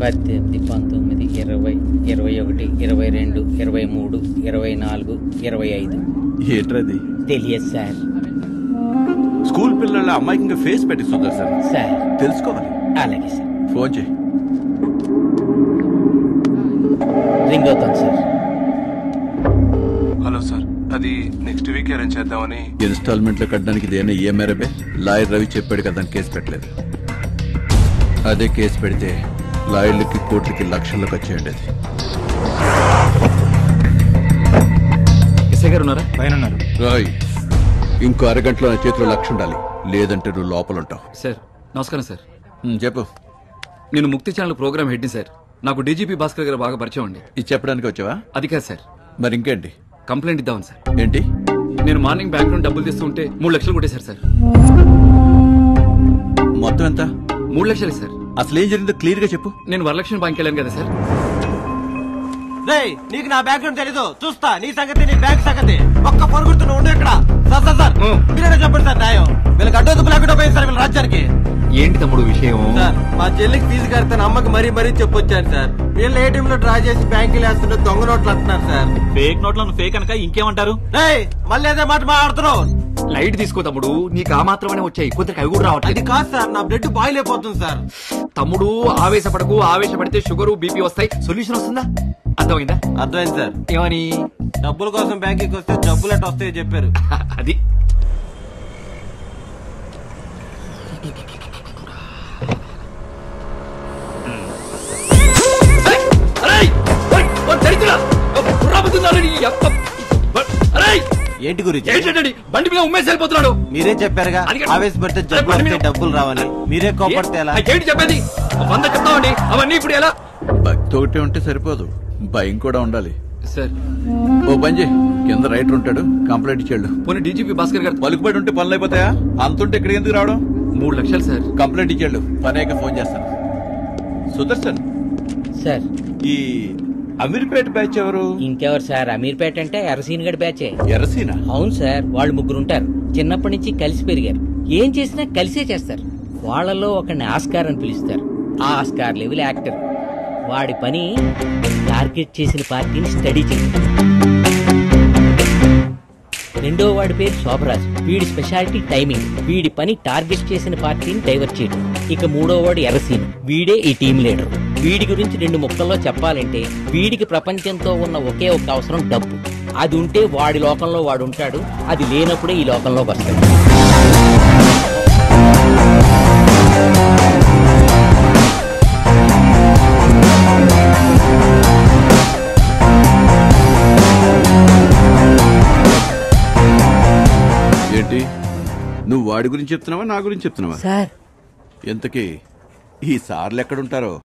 పద్దెనిమిది పంతొమ్మిది ఇరవై ఇరవై ఒకటి ఇరవై రెండు ఇరవై మూడు ఇరవై నాలుగు ఇరవై ఐదు ఏంట్రది తెలియదు సార్ స్కూల్ పిల్లల అమ్మాయికి ఫేస్ పెట్టి సుదర్శన్ సార్ తెలుసుకోవాలి అలాగే సార్ ఫోన్ చేయి రింగ్ అవుతాను సార్ హలో సార్ అది నెక్స్ట్ వీక్ అరేంజ్ చేద్దామని ఇన్స్టాల్మెంట్లు కట్టడానికి ఇదేనా ఏ మేరబే లాయర్ రవి చెప్పాడు కదా అని కేసు పెట్టలేదు అదే కేసు పెడితే లాయర్లకి కోర్టులకి లక్షలకు వచ్చేయండి అది ఎస్ఐ గారు ఉన్నారా పైన ఉన్నారు రాయ్ ఇంకో అరగంటలో నా చేతిలో లక్ష ఉండాలి లేదంటే నువ్వు లోపల ఉంటావు సార్ నమస్కారం సార్ ఉమ్, చెప్పు నేను ముక్తి ఛానల్ ప్రోగ్రామ్ హెడ్ని సార్ నాకు డీజీపీ భాస్కర్ గారు బాగా పరిచయం అండి ఇది చెప్పడానికి వచ్చావా అది కాదు సార్ మరి ఇంకేంటి కంప్లైంట్ ఇద్దామని సార్ ఏంటి నేను మార్నింగ్ బ్యాంక్ నుండి డబ్బులు తీస్తుంటే మూడు లక్షలు కొట్టేశారు సార్ మొత్తం ఎంత మూడు లక్షలే సార్ అసలు ఏం జరిగిందో క్లియర్ గా చెప్పు నేను వరలక్ష్మి బ్యాంక్ వెళ్ళాను కదా సార్ రేయ్ నీకు నా బ్యాక్గ్రౌండ్ తెలీదు చూస్తా నీ సంగతి నీ బ్యాంక్ సంగతి ఒక్క పొరుగుతు నువ్వు ఉండు ఇక్కడ సార్ సార్ సార్ మీరేనా చెప్పండి సార్ న్యాయం వీళ్ళకి అడ్డొద్దు లేకుండా పోయింది సార్ వీళ్ళ రాజ్యానికి ఏంటి తమ్ముడు విషయం సార్ మా చెల్లికి ఫీజు కడితే అమ్మకి మరీ మరీ చెప్పొచ్చాను సార్ వీళ్ళు ఏటీఎం లో డ్రా చేసి బ్యాంకులు వేస్తుంటే దొంగ నోట్లు అంటున్నారు సార్ ఫేక్ నోట్లను ఫేక్ అనక ఇంకేమంటారు రేయ్ మళ్ళీ అదే మాట మాట్లాడుతున్నావు లైట్ తీసుకో తమ్ముడు నీకు ఆ మాత్రమే వచ్చాయి కొందరికి అవి కూడా రావట్లేదు అది కాదు సార్ నా బ్లడ్ బాయిల్ అయిపోతుంది సార్ తమ్ముడు ఆవేశపడకు ఆవేశపడితే షుగర్ బీపీ వస్తాయి సొల్యూషన్ వస్తుందా అర్థమైందా అర్థమైంది సార్ ఏమని డబ్బుల కోసం బ్యాంకుకి వస్తే జబ్బులు ఎట్ట వస్తాయో చెప్పారు అది అరేయ్! ఓయ్! ఓ దరిద్రుడా! ఓ బుర్రాబుతున్నాడు నీ అప్ప! అరేయ్! ఏంటి గురించి ఏంటండి బండి మీద ఉమ్మేసి వెళ్ళిపోతున్నాడు మీరే చెప్పారుగా అది కాదు. ఆవేశపడితే జబ్బులు బండి మీద- వస్తే డబ్బులు రావని మీరే కోపడితే ఎలా ఏ- ఏంటి చెప్పేది వంద చెప్తామండి అవన్నీ ఇప్పుడు ఎలా భక్తి ఒకటే ఉంటే సరిపోదు భయం కూడా ఉండాలి సార్ ఓ పని చేయి కింద రైటర్ ఉంటాడు కంప్లైంట్ ఇచ్చాడు పోనీ డీజీపీ భాస్కర్ గారు పలుకుబడి ఉంటే పనులు అయిపోతాయా అంతుంటే ఇక్కడ ఎందుకు రావడం మూడు లక్షలు సార్ కంప్లైంట్ ఇచ్చాడు పనేక ఫోన్ చేస్తాను సుదర్శన్ సార్ ఈ అమీర్పేట బ్యాచ్ ఎవరు ఇంకెవరు సార్ అమీర్పేట అంటే ఎర్రసీన్ గడి బ్యాచే ఎర్రసీనా అవును సార్ వాళ్ళు ముగ్గురు ఉంటారు చిన్నప్పటి నుంచి కలిసి పెరిగారు ఏం చేసినా కలిసే చేస్తారు వాళ్ళలో ఒకరిని ఆస్కార్ అని పిలుస్తారు ఆ ఆస్కార్ లెవెల్ యాక్టర్ వాడి పని టార్గెట్ చేసిన పార్టీని స్టడీ చేయడం రెండో వాడి పేరు శోభరాజ్ వీడి స్పెషాలిటీ టైమింగ్ వీడి పని టార్గెట్ చేసిన పార్టీని డైవర్ట్ చేయడం ఇక మూడో వాడు ఎర్రసీన్ వీడే ఈ టీం లీడర్ వీడి గురించి రెండు ముక్కల్లో చెప్పాలంటే వీడికి ప్రపంచంతో ఉన్న ఒకే ఒక అవసరం డబ్బు అది ఉంటే వాడి లోకంలో వాడు ఉంటాడు అది లేనప్పుడే ఈ లోకంలోకి వస్తాడు ఏంటి నువ్వు వాడి గురించి చెప్తున్నావా నా గురించి చెప్తున్నావా సార్ ఎంతకీ ఈ సార్లు ఎక్కడుంటారో